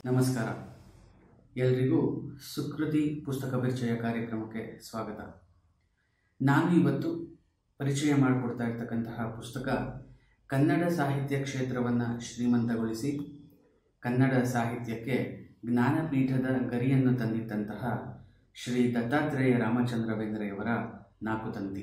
ನಮಸ್ಕಾರ ಎಲ್ರಿಗೂ ಸುಕೃತಿ ಪುಸ್ತಕ ಪರಿಚಯ ಕಾರ್ಯಕ್ರಮಕ್ಕೆ ಸ್ವಾಗತ ನಾನು ಇವತ್ತು ಪರಿಚಯ ಮಾಡಿಕೊಡ್ತಾ ಇರ್ತಕ್ಕಂತಹ ಪುಸ್ತಕ ಕನ್ನಡ ಸಾಹಿತ್ಯ ಕ್ಷೇತ್ರವನ್ನು ಶ್ರೀಮಂತಗೊಳಿಸಿ ಕನ್ನಡ ಸಾಹಿತ್ಯಕ್ಕೆ ಜ್ಞಾನಪೀಠದ ಗರಿಯನ್ನು ತಂದಿದ್ದಂತಹ ಶ್ರೀ ದತ್ತಾತ್ರೇಯ ರಾಮಚಂದ್ರ ಬೇಂದ್ರೆಯವರ ನಾಲ್ಕು ತಂತಿ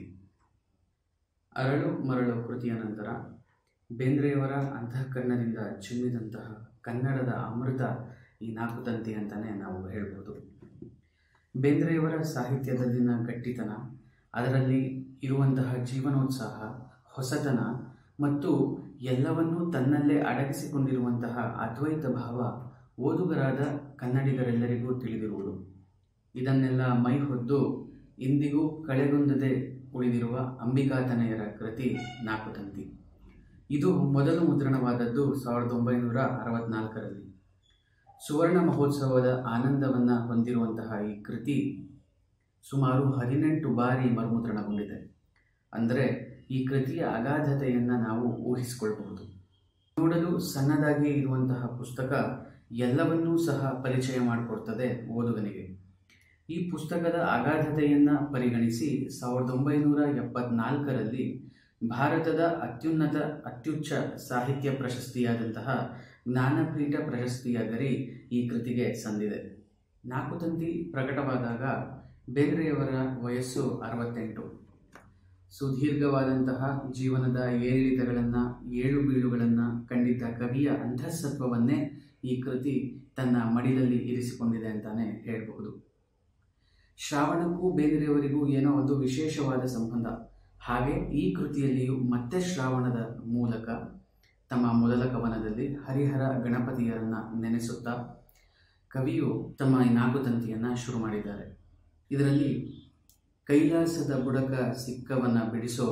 ಅರಳು ಮರಳು ಕೃತಿಯ ನಂತರ ಬೇಂದ್ರೆಯವರ ಅಂತಃಕರಣದಿಂದ ಚಿಮ್ಮಿದಂತಹ ಕನ್ನಡದ ಅಮೃತ ಈ ನಾಲ್ಕು ತಂತಿ ಅಂತಲೇ ನಾವು ಹೇಳ್ಬೋದು ಬೇಂದ್ರೆಯವರ ಸಾಹಿತ್ಯದಲ್ಲಿನ ಗಟ್ಟಿತನ ಅದರಲ್ಲಿ ಇರುವಂತಹ ಜೀವನೋತ್ಸಾಹ ಹೊಸತನ ಮತ್ತು ಎಲ್ಲವನ್ನೂ ತನ್ನಲ್ಲೇ ಅಡಗಿಸಿಕೊಂಡಿರುವಂತಹ ಅದ್ವೈತ ಭಾವ ಓದುಗರಾದ ಕನ್ನಡಿಗರೆಲ್ಲರಿಗೂ ತಿಳಿದಿರುವುದು ಇದನ್ನೆಲ್ಲ ಮೈ ಹೊದ್ದು ಇಂದಿಗೂ ಕಳೆಗುಂದದೆ ಉಳಿದಿರುವ ಅಂಬಿಕಾತನೆಯರ ಕೃತಿ ನಾಲ್ಕು ತಂತಿ ಇದು ಮೊದಲು ಮುದ್ರಣವಾದದ್ದು ಸಾವಿರದ ಒಂಬೈನೂರ ಅರವತ್ನಾಲ್ಕರಲ್ಲಿ ಸುವರ್ಣ ಮಹೋತ್ಸವದ ಆನಂದವನ್ನು ಹೊಂದಿರುವಂತಹ ಈ ಕೃತಿ ಸುಮಾರು ಹದಿನೆಂಟು ಬಾರಿ ಮರುಮುದ್ರಣಗೊಂಡಿದೆ ಅಂದರೆ ಈ ಕೃತಿಯ ಅಗಾಧತೆಯನ್ನು ನಾವು ಊಹಿಸಿಕೊಳ್ಳಬಹುದು ನೋಡಲು ಸಣ್ಣದಾಗಿ ಇರುವಂತಹ ಪುಸ್ತಕ ಎಲ್ಲವನ್ನೂ ಸಹ ಪರಿಚಯ ಮಾಡಿಕೊಡ್ತದೆ ಓದುಗನಿಗೆ ಈ ಪುಸ್ತಕದ ಅಗಾಧತೆಯನ್ನು ಪರಿಗಣಿಸಿ ಸಾವಿರದ ಒಂಬೈನೂರ ಎಪ್ಪತ್ನಾಲ್ಕರಲ್ಲಿ ಭಾರತದ ಅತ್ಯುನ್ನತ ಅತ್ಯುಚ್ಚ ಸಾಹಿತ್ಯ ಪ್ರಶಸ್ತಿಯಾದಂತಹ ಜ್ಞಾನಪೀಠ ಪ್ರಶಸ್ತಿಯ ಗರಿ ಈ ಕೃತಿಗೆ ಸಂದಿದೆ ನಾಲ್ಕು ತಂತಿ ಪ್ರಕಟವಾದಾಗ ಬೇಂದ್ರೆಯವರ ವಯಸ್ಸು ಅರವತ್ತೆಂಟು ಸುದೀರ್ಘವಾದಂತಹ ಜೀವನದ ಏರಿಳಿತಗಳನ್ನು ಏಳು ಬೀಳುಗಳನ್ನು ಕಂಡಿದ್ದ ಕವಿಯ ಅಂತಃಸತ್ವವನ್ನೇ ಈ ಕೃತಿ ತನ್ನ ಮಡಿಲಲ್ಲಿ ಇರಿಸಿಕೊಂಡಿದೆ ಅಂತಾನೆ ಹೇಳಬಹುದು ಶ್ರಾವಣಕ್ಕೂ ಬೇಂದ್ರೆಯವರಿಗೂ ಏನೋ ಒಂದು ವಿಶೇಷವಾದ ಸಂಬಂಧ ಹಾಗೆ ಈ ಕೃತಿಯಲ್ಲಿಯೂ ಮತ್ತೆ ಶ್ರಾವಣದ ಮೂಲಕ ತಮ್ಮ ಮೊದಲ ಕವನದಲ್ಲಿ ಹರಿಹರ ಗಣಪತಿಯರನ್ನ ನೆನೆಸುತ್ತಾ ಕವಿಯು ತಮ್ಮ ಈ ನಾಲ್ಕು ತಂತಿಯನ್ನು ಶುರು ಮಾಡಿದ್ದಾರೆ ಇದರಲ್ಲಿ ಕೈಲಾಸದ ಬುಡಕ ಸಿಕ್ಕವನ್ನ ಬಿಡಿಸೋ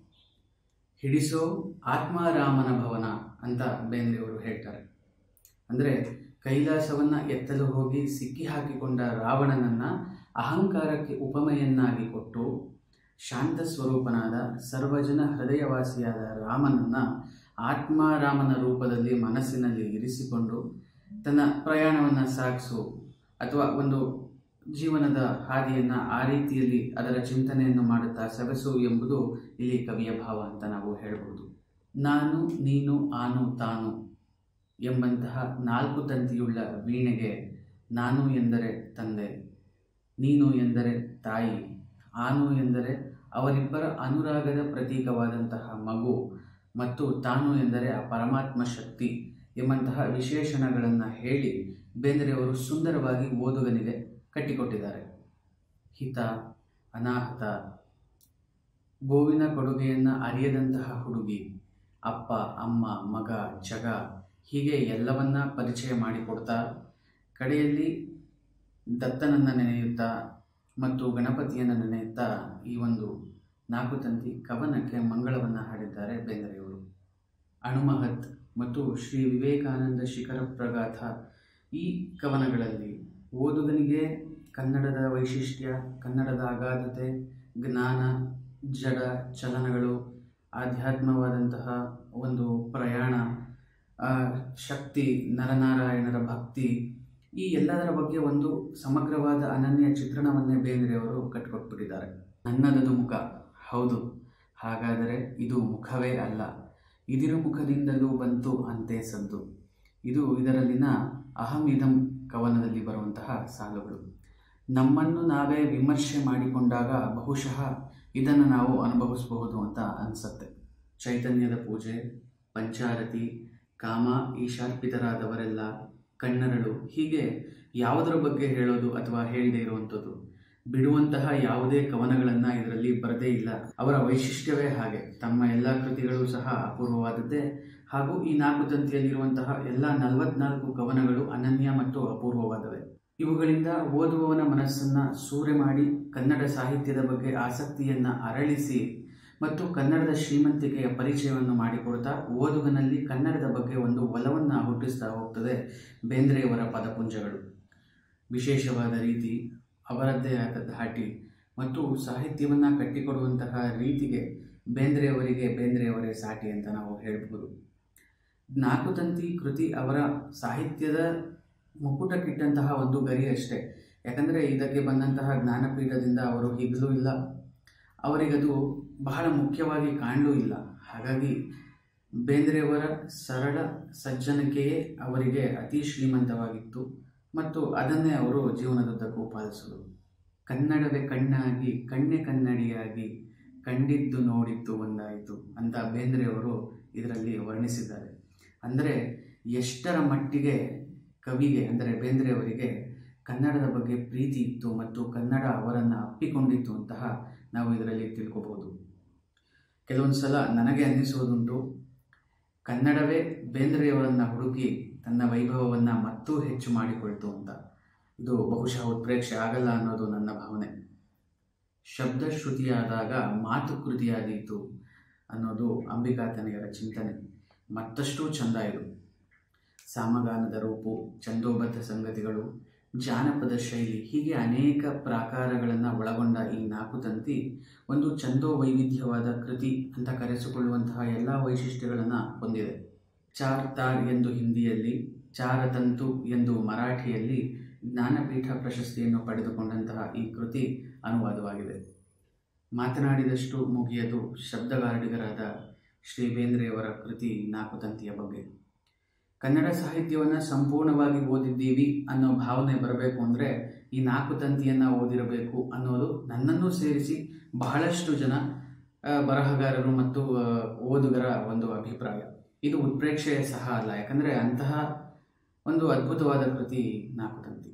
ಹಿಡಿಸೋ ಆತ್ಮಾರಾಮನ ಭವನ ಅಂತ ಬೇಂದ್ರೆಯವರು ಹೇಳ್ತಾರೆ ಅಂದರೆ ಕೈಲಾಸವನ್ನು ಎತ್ತಲು ಹೋಗಿ ಸಿಕ್ಕಿ ಹಾಕಿಕೊಂಡ ರಾವಣನನ್ನ ಅಹಂಕಾರಕ್ಕೆ ಉಪಮೆಯನ್ನಾಗಿ ಕೊಟ್ಟು ಶಾಂತ ಸ್ವರೂಪನಾದ ಸರ್ವಜನ ಹೃದಯವಾಸಿಯಾದ ರಾಮನನ್ನ ಆತ್ಮಾರಾಮನ ರೂಪದಲ್ಲಿ ಮನಸ್ಸಿನಲ್ಲಿ ಇರಿಸಿಕೊಂಡು ತನ್ನ ಪ್ರಯಾಣವನ್ನು ಸಾಗಿಸು ಅಥವಾ ಒಂದು ಜೀವನದ ಹಾದಿಯನ್ನು ಆ ರೀತಿಯಲ್ಲಿ ಅದರ ಚಿಂತನೆಯನ್ನು ಮಾಡುತ್ತಾ ಸೊಗಸು ಎಂಬುದು ಇಲ್ಲಿ ಕವಿಯ ಭಾವ ಅಂತ ನಾವು ಹೇಳಬಹುದು ನಾನು ನೀನು ಆನು ತಾನು ಎಂಬಂತಹ ನಾಲ್ಕು ತಂತಿಯುಳ್ಳ ವೀಣೆಗೆ ನಾನು ಎಂದರೆ ತಂದೆ ನೀನು ಎಂದರೆ ತಾಯಿ ಆನು ಎಂದರೆ ಅವರಿಬ್ಬರ ಅನುರಾಗದ ಪ್ರತೀಕವಾದಂತಹ ಮಗು ಮತ್ತು ತಾನು ಎಂದರೆ ಆ ಪರಮಾತ್ಮ ಶಕ್ತಿ ಎಂಬಂತಹ ವಿಶೇಷಣಗಳನ್ನು ಹೇಳಿ ಬೇಂದ್ರೆಯವರು ಸುಂದರವಾಗಿ ಓದುಗನಿಗೆ ಕಟ್ಟಿಕೊಟ್ಟಿದ್ದಾರೆ ಹಿತ ಅನಾಹುತ ಗೋವಿನ ಕೊಡುಗೆಯನ್ನು ಅರಿಯದಂತಹ ಹುಡುಗಿ ಅಪ್ಪ ಅಮ್ಮ ಮಗ ಜಗ ಹೀಗೆ ಎಲ್ಲವನ್ನ ಪರಿಚಯ ಮಾಡಿಕೊಡ್ತಾ ಕಡೆಯಲ್ಲಿ ದತ್ತನನ್ನು ನೆನೆಯುತ್ತಾ ಮತ್ತು ಗಣಪತಿಯನ್ನು ನೆನೆಯುತ್ತಾ ಈ ಒಂದು ನಾಲ್ಕು ತಂತಿ ಕವನಕ್ಕೆ ಮಂಗಳವನ್ನು ಹಾಡಿದ್ದಾರೆ ಬೇಂದ್ರೆಯವರು ಅಣುಮಹತ್ ಮತ್ತು ಶ್ರೀ ವಿವೇಕಾನಂದ ಶಿಖರ ಪ್ರಗಾಥ ಈ ಕವನಗಳಲ್ಲಿ ಓದುಗನಿಗೆ ಕನ್ನಡದ ವೈಶಿಷ್ಟ್ಯ ಕನ್ನಡದ ಅಗಾಧತೆ ಜ್ಞಾನ ಜಡ ಚಲನಗಳು ಆಧ್ಯಾತ್ಮವಾದಂತಹ ಒಂದು ಪ್ರಯಾಣ ಶಕ್ತಿ ನರನಾರಾಯಣರ ಭಕ್ತಿ ಈ ಎಲ್ಲದರ ಬಗ್ಗೆ ಒಂದು ಸಮಗ್ರವಾದ ಅನನ್ಯ ಚಿತ್ರಣವನ್ನೇ ಬೇಂದ್ರೆಯವರು ಕಟ್ಟಿಕೊಟ್ಬಿಟ್ಟಿದ್ದಾರೆ ನನ್ನದದು ಮುಖ ಹೌದು ಹಾಗಾದರೆ ಇದು ಮುಖವೇ ಅಲ್ಲ ಇದಿರು ಮುಖದಿಂದಲೂ ಬಂತು ಅಂತೆ ಸದ್ದು ಇದು ಇದರಲ್ಲಿನ ಅಹಂ ಇದಂ ಕವನದಲ್ಲಿ ಬರುವಂತಹ ಸಾಲುಗಳು ನಮ್ಮನ್ನು ನಾವೇ ವಿಮರ್ಶೆ ಮಾಡಿಕೊಂಡಾಗ ಬಹುಶಃ ಇದನ್ನು ನಾವು ಅನುಭವಿಸಬಹುದು ಅಂತ ಅನಿಸುತ್ತೆ ಚೈತನ್ಯದ ಪೂಜೆ ಪಂಚಾರತಿ ಕಾಮ ಈಶಾರ್ಪಿತರಾದವರೆಲ್ಲ ಕಣ್ಣರಳು ಹೀಗೆ ಯಾವುದರ ಬಗ್ಗೆ ಹೇಳೋದು ಅಥವಾ ಹೇಳದೇ ಇರುವಂಥದ್ದು ಬಿಡುವಂತಹ ಯಾವುದೇ ಕವನಗಳನ್ನು ಇದರಲ್ಲಿ ಬರದೇ ಇಲ್ಲ ಅವರ ವೈಶಿಷ್ಟ್ಯವೇ ಹಾಗೆ ತಮ್ಮ ಎಲ್ಲ ಕೃತಿಗಳು ಸಹ ಅಪೂರ್ವವಾದದ್ದೇ ಹಾಗೂ ಈ ನಾಲ್ಕು ತಂತಿಯಲ್ಲಿರುವಂತಹ ಎಲ್ಲ ನಲವತ್ನಾಲ್ಕು ಕವನಗಳು ಅನನ್ಯ ಮತ್ತು ಅಪೂರ್ವವಾದವೆ ಇವುಗಳಿಂದ ಓದುವವನ ಮನಸ್ಸನ್ನು ಸೂರೆ ಮಾಡಿ ಕನ್ನಡ ಸಾಹಿತ್ಯದ ಬಗ್ಗೆ ಆಸಕ್ತಿಯನ್ನು ಅರಳಿಸಿ ಮತ್ತು ಕನ್ನಡದ ಶ್ರೀಮಂತಿಕೆಯ ಪರಿಚಯವನ್ನು ಮಾಡಿಕೊಡ್ತಾ ಓದುಗನಲ್ಲಿ ಕನ್ನಡದ ಬಗ್ಗೆ ಒಂದು ಒಲವನ್ನು ಹುಟ್ಟಿಸ್ತಾ ಹೋಗ್ತದೆ ಬೇಂದ್ರೆಯವರ ಪದಪುಂಜಗಳು ವಿಶೇಷವಾದ ರೀತಿ ಅವರದ್ದೇ ಆದ ಧಾಟಿ ಮತ್ತು ಸಾಹಿತ್ಯವನ್ನು ಕಟ್ಟಿಕೊಡುವಂತಹ ರೀತಿಗೆ ಬೇಂದ್ರೆಯವರಿಗೆ ಬೇಂದ್ರೆಯವರೇ ಸಾಟಿ ಅಂತ ನಾವು ಹೇಳ್ಬೋದು ನಾಲ್ಕು ತಂತಿ ಕೃತಿ ಅವರ ಸಾಹಿತ್ಯದ ಮುಕ್ಕುಟಕ್ಕಿಟ್ಟಂತಹ ಒಂದು ಗರಿ ಅಷ್ಟೇ ಯಾಕಂದರೆ ಇದಕ್ಕೆ ಬಂದಂತಹ ಜ್ಞಾನಪೀಠದಿಂದ ಅವರು ಹಿಗ್ಲೂ ಇಲ್ಲ ಅವರಿಗದು ಬಹಳ ಮುಖ್ಯವಾಗಿ ಕಾಣಲೂ ಇಲ್ಲ ಹಾಗಾಗಿ ಬೇಂದ್ರೆಯವರ ಸರಳ ಸಜ್ಜನಿಕೆಯೇ ಅವರಿಗೆ ಅತಿ ಶ್ರೀಮಂತವಾಗಿತ್ತು ಮತ್ತು ಅದನ್ನೇ ಅವರು ಜೀವನದುದ್ದಕ್ಕೂ ಪಾಲಿಸಲು ಕನ್ನಡವೇ ಕಣ್ಣಾಗಿ ಕಣ್ಣೆ ಕನ್ನಡಿಯಾಗಿ ಕಂಡಿದ್ದು ನೋಡಿದ್ದು ಒಂದಾಯಿತು ಅಂತ ಬೇಂದ್ರೆಯವರು ಇದರಲ್ಲಿ ವರ್ಣಿಸಿದ್ದಾರೆ ಅಂದರೆ ಎಷ್ಟರ ಮಟ್ಟಿಗೆ ಕವಿಗೆ ಅಂದರೆ ಬೇಂದ್ರೆಯವರಿಗೆ ಕನ್ನಡದ ಬಗ್ಗೆ ಪ್ರೀತಿ ಇತ್ತು ಮತ್ತು ಕನ್ನಡ ಅವರನ್ನು ಅಪ್ಪಿಕೊಂಡಿತ್ತು ಅಂತಹ ನಾವು ಇದರಲ್ಲಿ ತಿಳ್ಕೊಬೋದು ಕೆಲವೊಂದು ಸಲ ನನಗೆ ಅನ್ನಿಸುವುದುಂಟು ಕನ್ನಡವೇ ಬೇಂದ್ರೆಯವರನ್ನು ಹುಡುಕಿ ತನ್ನ ವೈಭವವನ್ನು ಮತ್ತೂ ಹೆಚ್ಚು ಮಾಡಿಕೊಳ್ತು ಅಂತ ಇದು ಬಹುಶಃ ಉತ್ಪ್ರೇಕ್ಷೆ ಆಗಲ್ಲ ಅನ್ನೋದು ನನ್ನ ಭಾವನೆ ಶಬ್ದ ಶ್ರುತಿಯಾದಾಗ ಮಾತು ಕೃತಿಯಾದೀತು ಅನ್ನೋದು ಅಂಬಿಕಾತನೆಯರ ಚಿಂತನೆ ಮತ್ತಷ್ಟು ಚಂದ ಇದು ಸಾಮಗಾನದ ರೂಪು ಛಂದೋಬದ್ಧ ಸಂಗತಿಗಳು ಜಾನಪದ ಶೈಲಿ ಹೀಗೆ ಅನೇಕ ಪ್ರಾಕಾರಗಳನ್ನು ಒಳಗೊಂಡ ಈ ನಾಲ್ಕು ತಂತಿ ಒಂದು ಛಂದೋ ವೈವಿಧ್ಯವಾದ ಕೃತಿ ಅಂತ ಕರೆಸಿಕೊಳ್ಳುವಂತಹ ಎಲ್ಲ ವೈಶಿಷ್ಟ್ಯಗಳನ್ನು ಹೊಂದಿದೆ ಚಾರ್ ತಾರ್ ಎಂದು ಹಿಂದಿಯಲ್ಲಿ ಚಾರತಂತು ಎಂದು ಮರಾಠಿಯಲ್ಲಿ ಜ್ಞಾನಪೀಠ ಪ್ರಶಸ್ತಿಯನ್ನು ಪಡೆದುಕೊಂಡಂತಹ ಈ ಕೃತಿ ಅನುವಾದವಾಗಿದೆ ಮಾತನಾಡಿದಷ್ಟು ಮುಗಿಯದು ಶಬ್ದಗಾರಡಿಗರಾದ ಶ್ರೀ ಬೇಂದ್ರೆಯವರ ಕೃತಿ ನಾಲ್ಕು ತಂತಿಯ ಬಗ್ಗೆ ಕನ್ನಡ ಸಾಹಿತ್ಯವನ್ನು ಸಂಪೂರ್ಣವಾಗಿ ಓದಿದ್ದೀವಿ ಅನ್ನೋ ಭಾವನೆ ಬರಬೇಕು ಅಂದರೆ ಈ ನಾಲ್ಕು ತಂತಿಯನ್ನು ಓದಿರಬೇಕು ಅನ್ನೋದು ನನ್ನನ್ನು ಸೇರಿಸಿ ಬಹಳಷ್ಟು ಜನ ಆ, ಬರಹಗಾರರು ಮತ್ತು ಆ, ಓದುಗರ ಒಂದು ಅಭಿಪ್ರಾಯ ಇದು ಉತ್ಪ್ರೇಕ್ಷೆಯ ಸಹ ಅಲ್ಲ ಯಾಕಂದರೆ ಅಂತಹ ಒಂದು ಅದ್ಭುತವಾದ ಕೃತಿ ನಾಲ್ಕು ತಂತಿ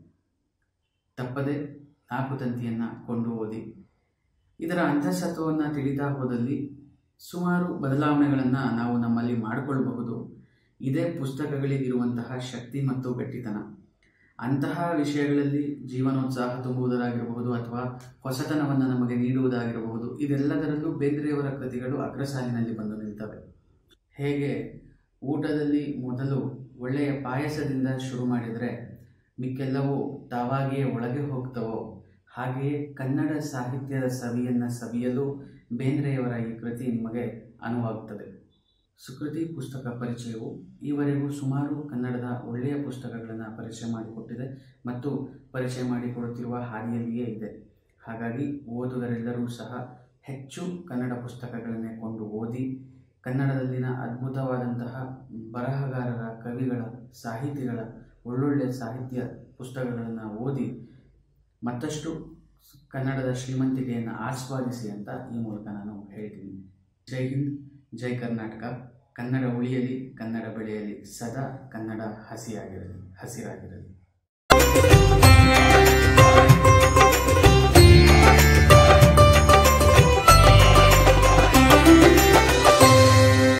ತಪ್ಪದೆ ನಾಲ್ಕು ತಂತಿಯನ್ನು ಕೊಂಡು ಓದಿ ಇದರ ಅಂತಃಸತ್ವವನ್ನು ತಿಳಿತಾ ಹೋದಲ್ಲಿ ಸುಮಾರು ಬದಲಾವಣೆಗಳನ್ನು ನಾವು ನಮ್ಮಲ್ಲಿ ಮಾಡಿಕೊಳ್ಳಬಹುದು ಇದೇ ಪುಸ್ತಕಗಳಿಗಿರುವಂತಹ ಶಕ್ತಿ ಮತ್ತು ಗಟ್ಟಿತನ ಅಂತಹ ವಿಷಯಗಳಲ್ಲಿ ಜೀವನೋತ್ಸಾಹ ತುಂಬುವುದರಾಗಿರಬಹುದು ಅಥವಾ ಹೊಸತನವನ್ನು ನಮಗೆ ನೀಡುವುದಾಗಿರಬಹುದು ಇದೆಲ್ಲದರಲ್ಲೂ ಬೇಂದ್ರೆಯವರ ಕೃತಿಗಳು ಅಗ್ರಸಾಲಿನಲ್ಲಿ ಬಂದು ನಿಲ್ತವೆ ಹೇಗೆ ಊಟದಲ್ಲಿ ಮೊದಲು ಒಳ್ಳೆಯ ಪಾಯಸದಿಂದ ಶುರು ಮಾಡಿದರೆ ಮಿಕ್ಕೆಲ್ಲವೂ ತಾವಾಗಿಯೇ ಒಳಗೆ ಹೋಗ್ತವೋ ಹಾಗೆಯೇ ಕನ್ನಡ ಸಾಹಿತ್ಯದ ಸವಿಯನ್ನು ಸವಿಯಲು ಬೇಂದ್ರೆಯವರ ಈ ಕೃತಿ ನಿಮಗೆ ಅನುವಾಗುತ್ತದೆ ಸುಕೃತಿ ಪುಸ್ತಕ ಪರಿಚಯವು ಈವರೆಗೂ ಸುಮಾರು ಕನ್ನಡದ ಒಳ್ಳೆಯ ಪುಸ್ತಕಗಳನ್ನು ಪರಿಚಯ ಮಾಡಿಕೊಟ್ಟಿದೆ ಮತ್ತು ಪರಿಚಯ ಮಾಡಿಕೊಡುತ್ತಿರುವ ಹಾದಿಯಲ್ಲಿಯೇ ಇದೆ ಹಾಗಾಗಿ ಓದುಗರೆಲ್ಲರೂ ಸಹ ಹೆಚ್ಚು ಕನ್ನಡ ಪುಸ್ತಕಗಳನ್ನೇ ಕೊಂಡು ಓದಿ ಕನ್ನಡದಲ್ಲಿನ ಅದ್ಭುತವಾದಂತಹ ಬರಹಗಾರರ ಕವಿಗಳ ಸಾಹಿತಿಗಳ ಒಳ್ಳೊಳ್ಳೆಯ ಸಾಹಿತ್ಯ ಪುಸ್ತಕಗಳನ್ನು ಓದಿ ಮತ್ತಷ್ಟು ಕನ್ನಡದ ಶ್ರೀಮಂತಿಕೆಯನ್ನು ಆಸ್ವಾದಿಸಿ ಅಂತ ಈ ಮೂಲಕ ನಾನು ಹೇಳ್ತೀನಿ ಜೈ ಹಿಂದ್ ಜೈ ಕರ್ನಾಟಕ ಕನ್ನಡ ಉಳಿಯಲಿ ಕನ್ನಡ ಬೆಳೆಯಲಿ ಸದಾ ಕನ್ನಡ ಹಸಿಯಾಗಿರಲಿ ಹಸಿರಾಗಿರಲಿ